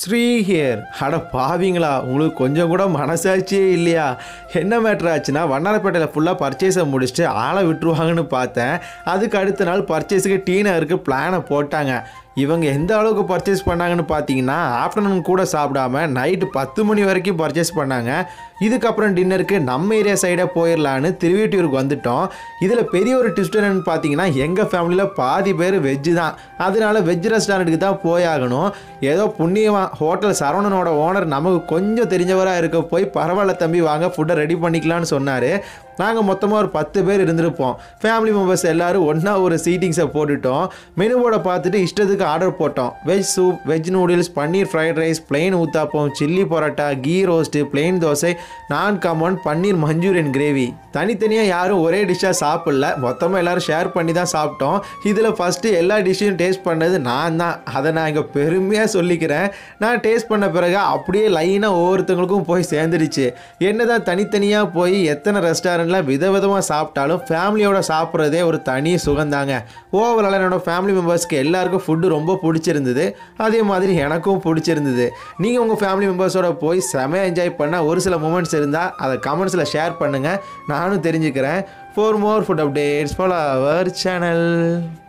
Sri here அட பாவிங்களா உங்களுக்கு கொஞ்சம் கூட மனசாட்சியே இல்லையா என்ன மேட்ரு ஆச்சுன்னா வண்ணாரப்பேட்டையில் ஃபுல்லாக பர்ச்சேஸை முடிச்சுட்டு ஆளை விட்டுருவாங்கன்னு பார்த்தேன் அதுக்கு அடுத்த நாள் பர்ச்சேஸுக்கு டீனருக்கு பிளானை போட்டாங்க இவங்க எந்த அளவுக்கு பர்ச்சேஸ் பண்ணாங்கன்னு பார்த்தீங்கன்னா ஆஃப்டர்நூன் கூட சாப்பிடாம நைட்டு பத்து மணி வரைக்கும் பர்ச்சேஸ் பண்ணாங்க இதுக்கப்புறம் டின்னருக்கு நம்ம ஏரியா சைடே போயிடலான்னு திருவேட்டியூருக்கு வந்துட்டோம் இதில் பெரிய ஒரு ட்விஸ்ட் என்னன்னு பார்த்தீங்கன்னா எங்கள் ஃபேமிலியில் பாதி பேர் வெஜ்ஜு தான் அதனால வெஜ் ரெஸ்டாரண்ட்டுக்கு தான் போயாகணும் ஏதோ புண்ணியமா ஹோட்டல் சரவணனோட ஓனர் நமக்கு கொஞ்சம் தெரிஞ்சவராக இருக்க போய் பரவாயில்ல தம்பி வாங்க ஃபுட்டை ரெடி பண்ணிக்கலாம்னு சொன்னார் நாங்கள் மொத்தமாக ஒரு பத்து பேர் இருந்திருப்போம் ஃபேமிலி மெம்பர்ஸ் எல்லாரும் ஒன்றா ஒரு சீட்டிங்ஸை போட்டுட்டோம் மெனு போர்டை பார்த்துட்டு இஷ்டத்துக்கு ஆர்டர் போட்டோம் veg soup veg noodles paneer fried rice plain uttapam chilli parotta ghee roast plain dosa naan common பன்னீர் மஞ்சூரியன் கிரேவி தனித்தனியாக யாரும் ஒரே டிஷ்ஷாக சாப்பிடல மொத்தமாக எல்லாரும் ஷேர் பண்ணி தான் சாப்பிட்டோம் இதில் ஃபஸ்ட்டு எல்லா டிஷ்ஷையும் டேஸ்ட் பண்ணது நான் தான் அதை நான் இங்கே பெருமையாக சொல்லிக்கிறேன் நான் டேஸ்ட் பண்ண பிறகு அப்படியே லைனாக ஒவ்வொருத்தவங்களுக்கும் போய் சேர்ந்துடுச்சு என்னதான் தனித்தனியாக போய் எத்தனை ரெஸ்டாரண்ட்டில் விதவிதமாக சாப்பிட்டாலும் ஃபேமிலியோட சாப்பிட்றதே ஒரு தனி சுகந்தாங்க ஓவரால் என்னோட ஃபேமிலி மெம்பர்ஸ்க்கு எல்லாருக்கும் ஃபுட்டு ரொம்ப பிடிச்சிருந்தது அதே மாதிரி எனக்கும் பிடிச்சிருந்தது நீங்கள் உங்கள் ஃபேமிலி மெம்பர்ஸோட போய் செமையாக என்ஜாய் பண்ண ஒரு சில மூமெண்ட்ஸ் இருந்தால் அதை கமெண்ட்ஸில் ஷேர் பண்ணுங்கள் நானும் தெரிஞ்சுக்கிறேன் for more food updates follow our channel